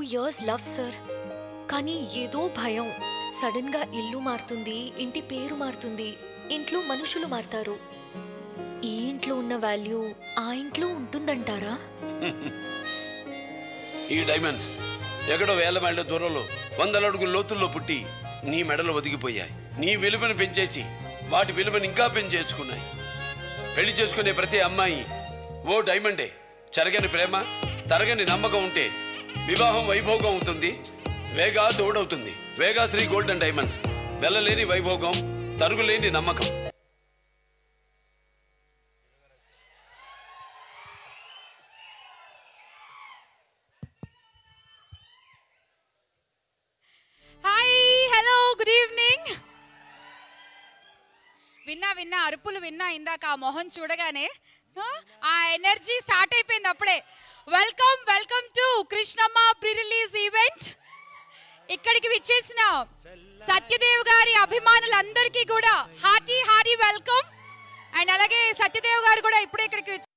years love sir కానీ ఏదో భయం సడన్ గా ఇల్లు మారుతుంది ఇంటి పేరు మారుతుంది ఇంట్లో మనుషులు మారుతారు ఈ ఇంట్లో ఉన్న వాల్యూ ఆ ఇంట్లో ఉంటుందంటారా ఈ డైమండ్స్ ఎక్కడో వేల మైళ్ళ దూరంలో వందల అడుగుల లోతుల్లో పుట్టి నీ మెడలు ఒదిగిపోయాయి నీ విలువను పెంచేసి వాటి విలువను ఇంకా పెంచేసుకున్నాయి పెళ్లి చేసుకునే ప్రతి అమ్మాయి ఓ డైమండే చెరగని ప్రేమ తరగని నమ్మకం ఉంటే వివాహం వైభోగం అవుతుంది వేగా తోడవుతుంది వేగా శ్రీ గోల్డెన్ డైమండ్స్ వెళ్ళలేని వైభోగం తరుగులేని నమ్మకం హాయ్ హలో గుడ్ ఈవినింగ్ విన్నా విన్నా అరుపులు విన్నా ఇందాక ఆ మొహం చూడగానే ఆ, ఆ ఎనర్జీ స్టార్ట్ అయిపోయింది అప్పుడే welcome welcome to Krishnamma pre release event ఇక్కడికి విచ్చేసిన సత్యదేవ్ గారి అభిమానులందరికీ కూడా హార్టీ హార్టీ వెల్కమ్ అండ్ అలాగే సత్యదేవ్ గారు కూడా ఇప్పుడే ఇక్కడికి